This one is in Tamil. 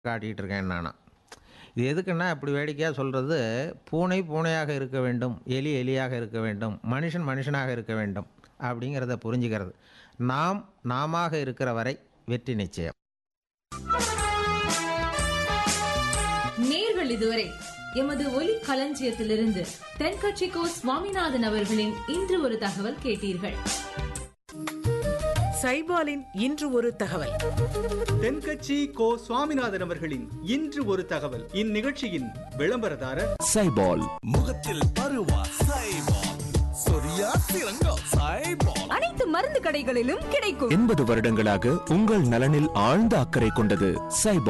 காட்டிகிட்டு இருக்கேன் நானா இது எதுக்குன்னா இப்படி வேடிக்கையாக சொல்கிறது பூனை பூனையாக இருக்க வேண்டும் எலி எலியாக இருக்க வேண்டும் மனுஷன் மனுஷனாக இருக்க வேண்டும் அப்படிங்கிறத புரிஞ்சுக்கிறது நாம் நாமாக இருக்கிற வரை வெற்றி நிச்சயம் நேர்கள் இதுவரை எமது ஒலி களஞ்சியத்திலிருந்து தென்கட்சிக்கோ சுவாமிநாதன் அவர்களின் இன்று ஒரு தகவல் கேட்டீர்கள் சைபாலின் இன்று ஒரு தகவல் தென்கட்சி கோ சுவாமிநாதன் அவர்களின் இன்று ஒரு தகவல் இந்நிகழ்ச்சியின் விளம்பரதாரர் சைபால் முகத்தில் பருவா சைபால் சொரியா சிறங்கோ சைபால் அனைத்து மருந்து கடைகளிலும் கிடைக்கும் எண்பது வருடங்களாக உங்கள் நலனில் ஆழ்ந்த அக்கறை கொண்டது சைபால்